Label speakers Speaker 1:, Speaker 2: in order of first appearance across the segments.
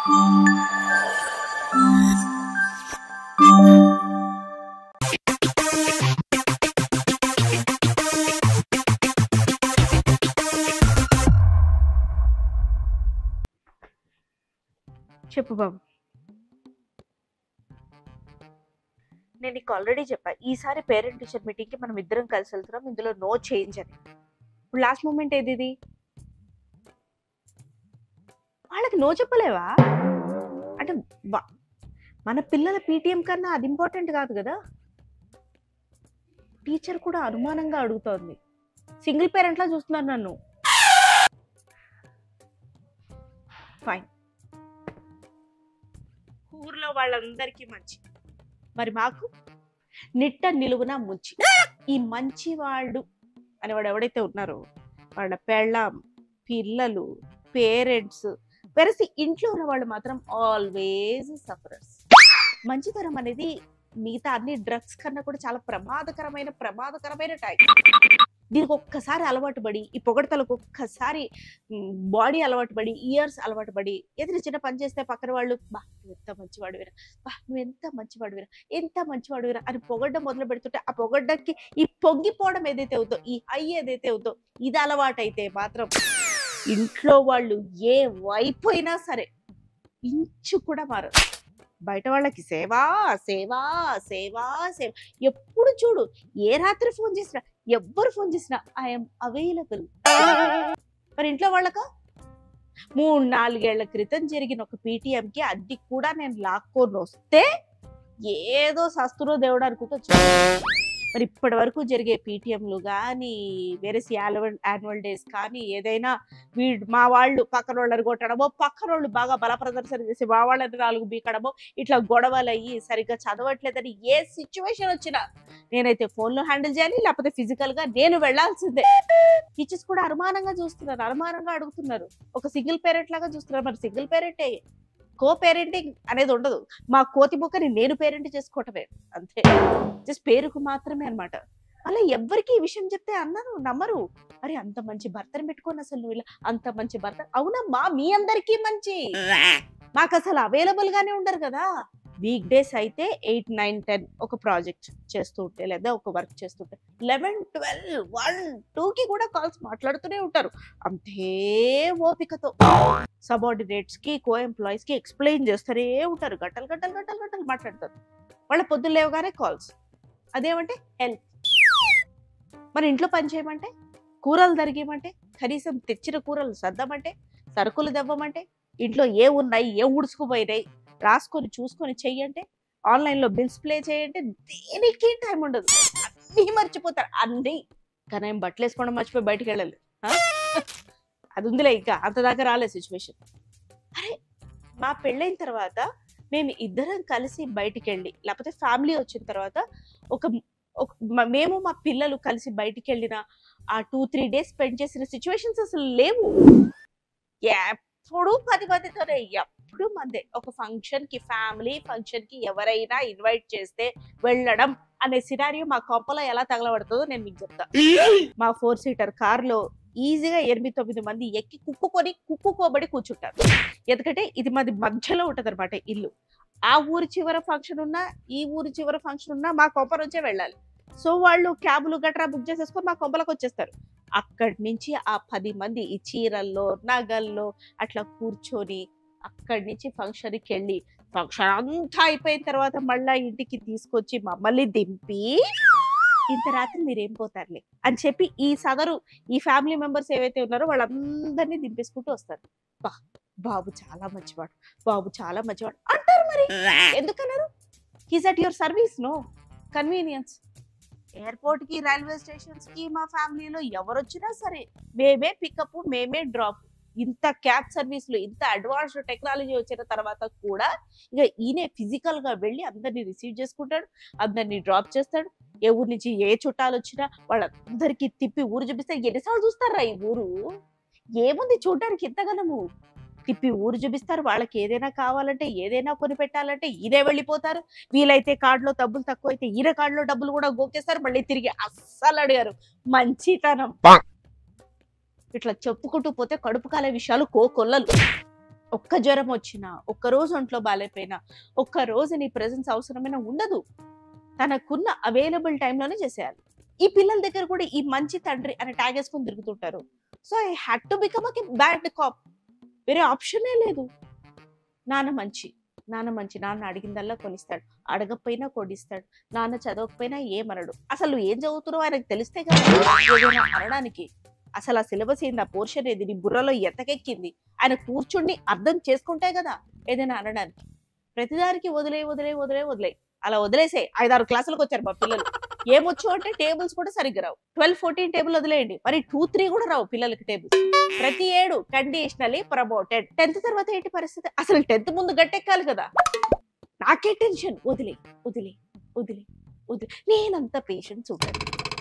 Speaker 1: చెప్పు బాబు నేను నీకు ఆల్రెడీ చెప్పా ఈసారి పేరెంట్ టీచర్ మీటింగ్కి మనం ఇద్దరం కలిసి వెళ్తున్నాం ఇందులో నో చేంజ్ అని ఇప్పుడు లాస్ట్ మూమెంట్ ఏది ఇది వాళ్ళకి నో చెప్పలేవా అంటే వా- మన పిల్లల పీటీఎం కన్నా అది ఇంపార్టెంట్ కాదు కదా టీచర్ కూడా అనుమానంగా అడుగుతోంది సింగిల్ పేరెంట్లా చూస్తున్నారు నన్ను ఫైన్ ఊర్లో వాళ్ళందరికీ మంచి మరి మాకు నిట్ట నిలువున ముంచి ఈ మంచి వాళ్ళు అనేవాడు ఎవడైతే ఉన్నారో వాళ్ళ పెళ్ళాం పిల్లలు పేరెంట్స్ వెరసి ఇంట్లో ఉన్న వాళ్ళు మాత్రం ఆల్వేస్ సఫరర్స్ మంచితనం అనేది మిగతా అన్ని డ్రగ్స్ కన్నా కూడా చాలా ప్రమాదకరమైన ప్రమాదకరమైన టైప్ దీనికి ఒక్కసారి అలవాటు పడి ఈ పొగడతలకు ఒక్కసారి బాడీ అలవాటు పడి ఇయర్స్ అలవాటు పడి ఏదైనా చిన్న పని చేస్తే పక్కన వాళ్ళు బా నువ్వు ఎంత మంచివాడివిరా బా నువ్వు ఎంత మంచివాడివిరా ఎంత మంచివాడివిరా అని పొగడ్డం మొదలు పెడుతుంటే ఆ పొగడ్డకి ఈ పొంగిపోవడం ఏదైతే అవుతో ఈ హై ఏదైతే అవుతో ఇది అలవాటైతే మాత్రం ఇంట్లో వాళ్ళు ఏ వైపు అయినా సరే ఇంచు కూడా మారదు బయట వాళ్ళకి సేవా సేవా సేవా సేవ ఎప్పుడు చూడు ఏ రాత్రి ఫోన్ చేసినా ఎవ్వరు ఫోన్ చేసినా ఐఎమ్ అవైలబుల్ మరి ఇంట్లో వాళ్ళకా మూడు నాలుగేళ్ల క్రితం జరిగిన ఒక పీటీఎంకి అది కూడా నేను లాక్కొని వస్తే ఏదో శస్త్రో దేవుడు అనుకుంటూ వచ్చాను. మరి ఇప్పటి వరకు జరిగే పీటీఎంలు కానీ వేరే యాన్యువల్ యాన్యువల్ డేస్ కానీ ఏదైనా వీడు మా వాళ్ళు పక్కన వాళ్ళని కొట్టడమో పక్కన వాళ్ళు బాగా బల ప్రదర్శన చేసి మా వాళ్ళని నాలుగు బీకడమో ఇట్లా గొడవలు అయ్యి సరిగ్గా చదవట్లేదని ఏ సిచ్యువేషన్ వచ్చినా నేనైతే ఫోన్లో హ్యాండిల్ చేయాలి లేకపోతే ఫిజికల్ గా నేను వెళ్లాల్సిందే టీచర్స్ కూడా అనుమానంగా చూస్తున్నారు అనుమానంగా అడుగుతున్నారు ఒక సింగిల్ పేరెంట్ లాగా చూస్తున్నారు మరి సింగిల్ పేరెంటే కో పేరెంటింగ్ అనేది ఉండదు మా కోతి బుక్కని నేను పేరెంట్ చేసుకోవటమే అంతే జస్ట్ పేరుకు మాత్రమే అన్నమాట అలా ఎవ్వరికి ఈ విషయం చెప్తే అన్నారు నమ్మరు అరే అంత మంచి భర్తను పెట్టుకొని అసలు నువ్వు ఇలా అంత మంచి భర్త అవునమ్మా మీ అందరికీ మంచి మాకు అసలు అవైలబుల్ గానే ఉండరు కదా వీక్ డేస్ అయితే ఎయిట్ నైన్ టెన్ ఒక ప్రాజెక్ట్ చేస్తూ ఉంటే లేదా ఒక వర్క్ చేస్తుంటే లెవెన్ ట్వెల్వ్ వన్ కి కూడా కాల్స్ మాట్లాడుతూనే ఉంటారు అంతే ఓపికతో సబార్డినేట్స్ కి కో ఎంప్లాయీస్ కి ఎక్స్ప్లెయిన్ చేస్తూనే ఉంటారు గంటలు గంటలు గంటలు గంటలు మాట్లాడతారు వాళ్ళ పొద్దున్న లేవగానే కాల్స్ అదేమంటే హెల్త్ మరి ఇంట్లో పని చేయమంటే కూరలు తరిగేయమంటే కనీసం తెచ్చిన కూరలు సర్దమంటే సరుకులు దవ్వమంటే ఇంట్లో ఏ ఉన్నాయి ఏ ఉడుచుకుపోయినాయి రాసుకొని చూసుకొని చెయ్యంటే ఆన్లైన్లో బిల్స్ ప్లే చేయంటే దేనికి టైం ఉండదు అన్నీ మర్చిపోతారు అన్నీ కానీ ఏం బట్టలు వేసుకోవడం మర్చిపోయి బయటికి వెళ్ళాలి ఆ? అది ఉందిలే ఇంకా అంత దాకా రాలే సిచ్యువేషన్ అరే మా పెళ్ళైన తర్వాత మేము ఇద్దరం కలిసి బయటికి వెళ్ళి లేకపోతే ఫ్యామిలీ వచ్చిన తర్వాత ఒక ఒక- మ- మేము మా పిల్లలు కలిసి బయటికి వెళ్ళిన ఆ టూ త్రీ డేస్ స్పెండ్ చేసిన సిచ్యువేషన్స్ అసలు లేవు ఎప్పుడు పది మందితోనే ఎప్పుడు మందే ఒక ఫంక్షన్ కి ఫ్యామిలీ ఫంక్షన్ కి ఎవరైనా ఇన్వైట్ చేస్తే వెళ్ళడం అనే సినారియో మా కొంపలో ఎలా తగలబడుతుందో నేను మీకు చెప్తా మా ఫోర్ సీటర్ కార్ లో ఈజీగా ఎనిమిది తొమ్మిది మంది ఎక్కి కుక్కుకొని కుక్కుకోబడి కూర్చుంటారు ఎందుకంటే ఇది మాది మధ్యలో ఉంటది అనమాట ఇల్లు ఆ ఊరి చివర ఫంక్షన్ ఉన్నా ఈ ఊరి చివర ఫంక్షన్ ఉన్నా మా కొంప నుంచే వెళ్ళాలి సో వాళ్ళు క్యాబులు గట్రా బుక్ చేసేసుకొని మా కొంపలకు వచ్చేస్తారు అక్కడి నుంచి ఆ పది మంది ఈ చీరల్లో నగల్లో అట్లా కూర్చొని అక్కడి నుంచి ఫంక్షన్కి వెళ్ళి ఫంక్షన్ అంతా అయిపోయిన తర్వాత మళ్ళా ఇంటికి తీసుకొచ్చి మమ్మల్ని దింపి ఇంత రాత్రి మీరేం పోతారులే అని చెప్పి ఈ సదరు ఈ ఫ్యామిలీ మెంబర్స్ ఏవైతే ఉన్నారో వాళ్ళందరినీ దింపేసుకుంటూ వస్తారు బా బాబు చాలా మంచివాడు బాబు చాలా మంచివాడు అంటారు మరి ఎందుకన్నారు he's at your service no convenience airport కి రైల్వే స్టేషన్స్ కి మా ఫ్యామిలీలో ఎవరు వచ్చినా సరే మేమే పికప్ మేమే డ్రాప్ ఇంత క్యాబ్ సర్వీసులు ఇంత అడ్వాన్స్డ్ టెక్నాలజీ వచ్చిన తర్వాత కూడా ఇక ఈయనే ఫిజికల్ గా వెళ్ళి అందరినీ రిసీవ్ చేసుకుంటాడు అందరినీ డ్రాప్ చేస్తాడు ఏ ఊరు నుంచి ఏ చుట్టాలు వచ్చినా వాళ్ళందరికీ తిప్పి ఊరు చూపిస్తే ఎన్నిసార్లు చూస్తారా ఈ ఊరు ఏముంది చూడడానికి ఎంతగనము తిప్పి ఊరు చూపిస్తారు వాళ్ళకి ఏదైనా కావాలంటే ఏదైనా కొని పెట్టాలంటే ఈయనే వెళ్ళిపోతారు వీలైతే కార్డులో డబ్బులు తక్కువ అయితే ఈయన కార్డులో డబ్బులు కూడా గోకేస్తారు మళ్ళీ తిరిగి అస్సలు అడిగారు మంచితనం ఇట్లా చెప్పుకుంటూ పోతే కడుపు కాలే విషయాలు కోకొల్లలు ఒక్క జ్వరం వచ్చినా ఒక్క రోజు ఒంట్లో బాగాలేకపోయినా ఒక్క రోజు నీ ప్రెజెన్స్ అవసరమైన ఉండదు తనకున్న అవైలబుల్ టైంలోనే చేసేయాలి ఈ పిల్లల దగ్గర కూడా ఈ మంచి తండ్రి అనే ట్యాగ్ వేసుకొని తిరుగుతుంటారు so I had to become a bad cop వేరే ఆప్షనే లేదు నాన్న మంచి నాన్న మంచి నాన్న అడిగిందల్లా కొనిస్తాడు అడగకపోయినా కొనిస్తాడు నాన్న చదవకపోయినా ఏమనడు అసలు ఏం చదువుతున్నావు ఆయనకు తెలిస్తే కదా ఏదైనా అనడానికి అసలు ఆ సిలబస్ ఏంది ఆ పోర్షన్ ఏది నీ బుర్రలో ఎత్తకెక్కింది ఆయన కూర్చుండి అర్థం చేసుకుంటే కదా ఏదైనా అనడానికి ప్రతిదానికి వదిలే వదిలే వదిలే వదిలే అలా వదిలేసే ఐదారు క్లాసులకు వచ్చారు మా పిల్లలు ఏమొచ్చు అంటే టేబుల్స్ కూడా సరిగ్గా రావు ట్వెల్వ్ ఫోర్టీన్ టేబుల్ వదిలేయండి మరి టూ త్రీ కూడా రావు పిల్లలకి టేబుల్స్ ప్రతి ఏడు కండిషనలీ ప్రమోటెడ్ టెన్త్ తర్వాత ఏంటి పరిస్థితి అసలు టెన్త్ ముందు గట్టెక్కాలి కదా నాకే టెన్షన్ వదిలే వదిలే వదిలే వదిలే నేనంత పేషెన్స్ ఉంటాను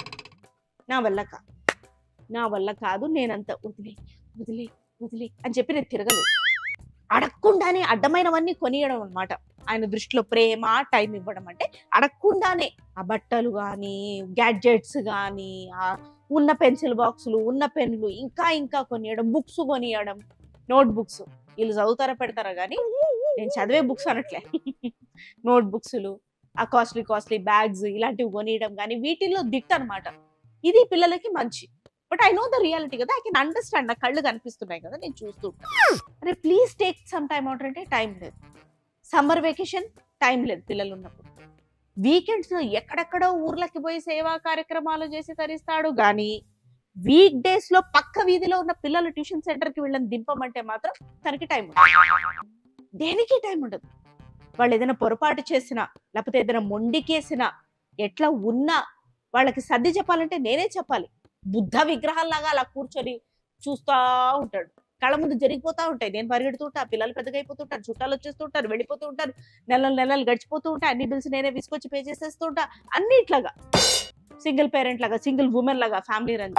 Speaker 1: నా వల్ల కాదు నా వల్ల కాదు నేనంత వదిలే వదిలే వదిలే అని చెప్పి నేను తిరగలేదు అడగకుండానే అడ్డమైనవన్నీ కొనియడం అన్నమాట ఆయన దృష్టిలో ప్రేమ టైం ఇవ్వడం అంటే అడగకుండానే ఆ బట్టలు కానీ గ్యాడ్జెట్స్ కానీ ఆ ఉన్న పెన్సిల్ బాక్సులు ఉన్న పెన్నులు ఇంకా ఇంకా కొనియడం బుక్స్ కొనియడం నోట్ బుక్స్ వీళ్ళు చదువుతారా పెడతారా కానీ నేను చదివే బుక్స్ అనట్లే నోట్ బుక్స్లు ఆ కాస్ట్లీ కాస్ట్లీ బ్యాగ్స్ ఇలాంటివి కొనియడం కానీ వీటిల్లో దిట్ట అనమాట ఇది పిల్లలకి మంచి but I know the reality కదా ఐ కెన్ అండర్స్టాండ్ నా కళ్ళు కనిపిస్తున్నాయి కదా నేను చూస్తూ ఉంటాను అరే please take some time out అంటే టైం లేదు సమ్మర్ వెకేషన్ టైం లేదు పిల్లలు ఉన్నప్పుడు వీకెండ్స్ లో ఎక్కడెక్కడో ఊర్లకి పోయి సేవా కార్యక్రమాలు చేసి తరిస్తాడు కానీ వీక్ డేస్ లో పక్క వీధిలో ఉన్న పిల్లలు ట్యూషన్ సెంటర్ కి వెళ్ళని దింపమంటే మాత్రం తనకి టైం ఉండదు దేనికి టైం ఉండదు వాళ్ళు ఏదైనా పొరపాటు చేసినా లేకపోతే ఏదైనా మొండికేసినా ఎట్లా ఉన్నా వాళ్ళకి సర్ది చెప్పాలంటే నేనే చెప్పాలి బుద్ధ విగ్రహాల్లాగా అలా కూర్చొని చూస్తా ఉంటాడు కళ్ళ ముందు జరిగిపోతా ఉంటాయి నేను పరిగెడుతుంటా పిల్లలు పెద్దగా అయిపోతుంటారు చుట్టాలు వచ్చేస్తూ ఉంటారు వెళ్ళిపోతూ ఉంటారు నెలలు నెలలు గడిచిపోతూ ఉంటాయి అన్ని బిల్స్ నేనే తీసుకొచ్చి పే చేసేస్తూ ఉంటా అన్ని ఇట్లాగా సింగిల్ పేరెంట్ లాగా సింగిల్ ఉమెన్ లాగా ఫ్యామిలీ రన్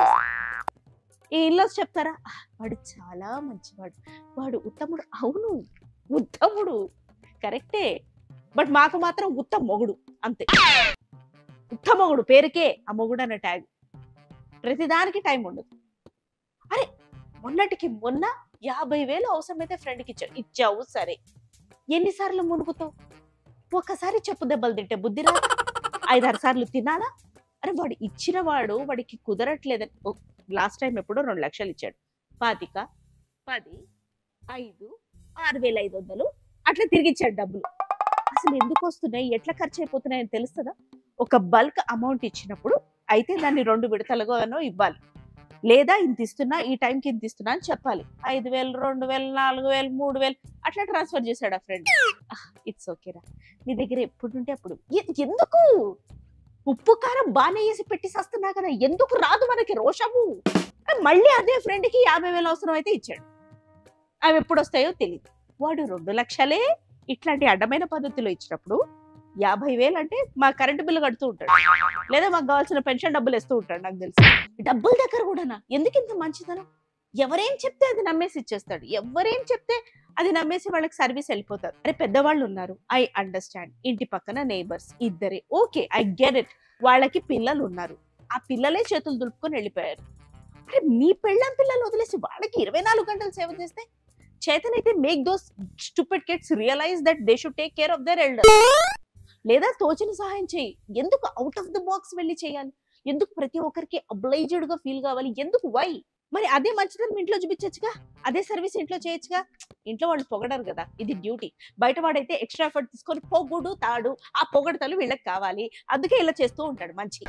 Speaker 1: ఈ ఇల్లోస్ చెప్తారా "ఆ, వాడు చాలా మంచివాడు వాడు ఉత్తముడు అవును ఉత్తముడు కరెక్టే బట్ మాకు మాత్రం ఉత్త మొగుడు అంతే ఉత్త మొగుడు పేరుకే ఆ మొగుడు అనే ట్యాగ్ ప్రతిదానికి టైం ఉండదు అరే మొన్నటికి మొన్న యాభై వేలు అవసరమైతే ఫ్రెండ్కి ఇచ్చావు ఇచ్చావు సరే ఎన్నిసార్లు మునుగుతావు ఒక్కసారి చెప్పు దెబ్బలు తింటే బుద్ధి రా ఐదారు సార్లు తినాలా అరే వాడు ఇచ్చిన వాడు వాడికి కుదరట్లేదని లాస్ట్ టైం ఎప్పుడో రెండు లక్షలు ఇచ్చాడు పాతిక పది ఐదు ఆరు వేల ఐదు వందలు అట్లా తిరిగి ఇచ్చాడు డబ్బులు అసలు ఎందుకు వస్తున్నాయి ఎట్లా ఖర్చు అయిపోతున్నాయని తెలుస్తుందా ఒక బల్క్ అమౌంట్ ఇచ్చినప్పుడు అయితే దాన్ని రెండు విడతలుగానో ఇవ్వాలి లేదా ఇంత ఇస్తున్నా ఈ టైంకి ఇంత ఇస్తున్నా అని చెప్పాలి ఐదు వేలు రెండు వేలు నాలుగు వేలు మూడు వేలు అట్లా ట్రాన్స్ఫర్ చేశాడు ఆ ఫ్రెండ్ ఇట్స్ ఓకేరా నీ దగ్గర ఎప్పుడుంటే అప్పుడు ఎ- ఎందుకు ఉప్పు కారం బాగానే వేసి పెట్టి సస్తున్నా కదా ఎందుకు రాదు మనకి రోషము మళ్ళీ అదే ఫ్రెండ్ కి యాభై వేలు అవసరం అయితే ఇచ్చాడు అవి ఎప్పుడు వస్తాయో తెలియదు వాడు రెండు లక్షలే ఇట్లాంటి అడ్డమైన పద్ధతిలో ఇచ్చినప్పుడు యాభై వేలు అంటే మా కరెంటు బిల్లు కడుతూ ఉంటాడు లేదా మాకు కావాల్సిన పెన్షన్ డబ్బులు ఇస్తూ ఉంటాడు నాకు తెలుసు డబ్బుల దగ్గర కూడానా ఎందుకు ఇంత మంచిదనం ఎవరేం చెప్తే అది నమ్మేసి ఇచ్చేస్తాడు ఎవరేం చెప్తే అది నమ్మేసి వాళ్ళకి సర్వీస్ వెళ్ళిపోతారు అరే పెద్దవాళ్ళు ఉన్నారు ఐ అండర్స్టాండ్ ఇంటి పక్కన నేబర్స్ ఇద్దరే ఓకే ఐ గెట్ ఇట్ వాళ్ళకి పిల్లలు ఉన్నారు ఆ పిల్లలే చేతులు దులుపుకొని వెళ్ళిపోయారు అరే మీ పెళ్ళం పిల్లలు వదిలేసి వాళ్ళకి ఇరవై నాలుగు గంటలు సేవ చేస్తే చేతనైతే make those stupid kids realise that they should take care of their elder లేదా తోచిన సహాయం చేయి ఎందుకు అవుట్ ఆఫ్ ద బాక్స్ వెళ్ళి చేయాలి ఎందుకు ప్రతి ఒక్కరికి అబ్లైజ్డ్ గా ఫీల్ కావాలి ఎందుకు వై మరి అదే మంచిదని ఇంట్లో చూపించచ్చుగా అదే సర్వీస్ ఇంట్లో చేయొచ్చుగా ఇంట్లో వాళ్ళు పొగడరు కదా ఇది డ్యూటీ బయట వాడైతే ఎక్స్ట్రా ఎఫర్ట్ తీసుకొని పొగుడు తాడు ఆ పొగడతలు వీళ్ళకి కావాలి అందుకే ఇలా చేస్తూ ఉంటాడు మంచి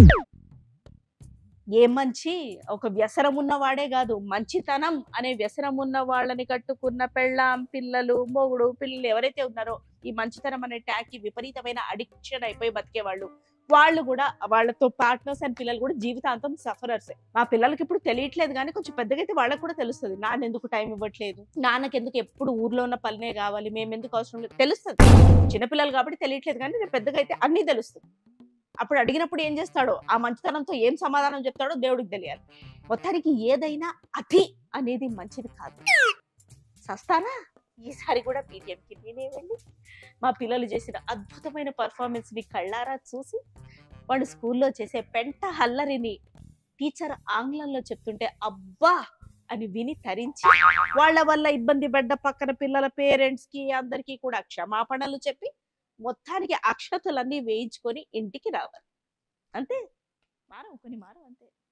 Speaker 1: ఏ మంచి ఒక వ్యసనం ఉన్నవాడే కాదు మంచితనం అనే వ్యసనం ఉన్న వాళ్ళని కట్టుకున్న పెళ్ళాం పిల్లలు మొగుడు పిల్లలు ఎవరైతే ఉన్నారో ఈ మంచితనం అనే ట్యాగ్ కి విపరీతమైన అడిక్షన్ అయిపోయి బతికే వాళ్ళు వాళ్ళు కూడా వాళ్ళతో పార్ట్నర్స్ అండ్ పిల్లలు కూడా జీవితాంతం సఫరర్సే మా పిల్లలకి ఇప్పుడు తెలియట్లేదు కానీ కొంచెం పెద్దగా అయితే వాళ్ళకి కూడా తెలుస్తుంది నాన్న ఎందుకు టైం ఇవ్వట్లేదు నాన్నకి ఎందుకు ఎప్పుడు ఊర్లో ఉన్న పనినే కావాలి మేము ఎందుకు అవసరం లేదు తెలుస్తుంది చిన్నపిల్లలు కాబట్టి తెలియట్లేదు కానీ రేపు పెద్దగా అయితే అన్నీ తెలుస్తుంది అప్పుడు అడిగినప్పుడు ఏం చేస్తాడో ఆ మంచితనంతో ఏం సమాధానం చెప్తాడో దేవుడికి తెలియాలి మొత్తానికి ఏదైనా అతి అనేది మంచిది కాదు సస్తానా ఈసారి కూడా పీటీఎంకి నేనే వెళ్ళి మా పిల్లలు చేసిన అద్భుతమైన పర్ఫార్మెన్స్ ని కళ్ళారా చూసి వాళ్ళు స్కూల్లో చేసే పెంట హల్లరిని టీచర్ ఆంగ్లంలో చెప్తుంటే అబ్బా అని విని తరించి వాళ్ళ వల్ల ఇబ్బంది పడ్డ పక్కన పిల్లల పేరెంట్స్ కి అందరికీ కూడా క్షమాపణలు చెప్పి మొత్తానికి అక్షతలన్నీ వేయించుకొని ఇంటికి రావాలి అంతే మారం కొన్ని మారం అంతే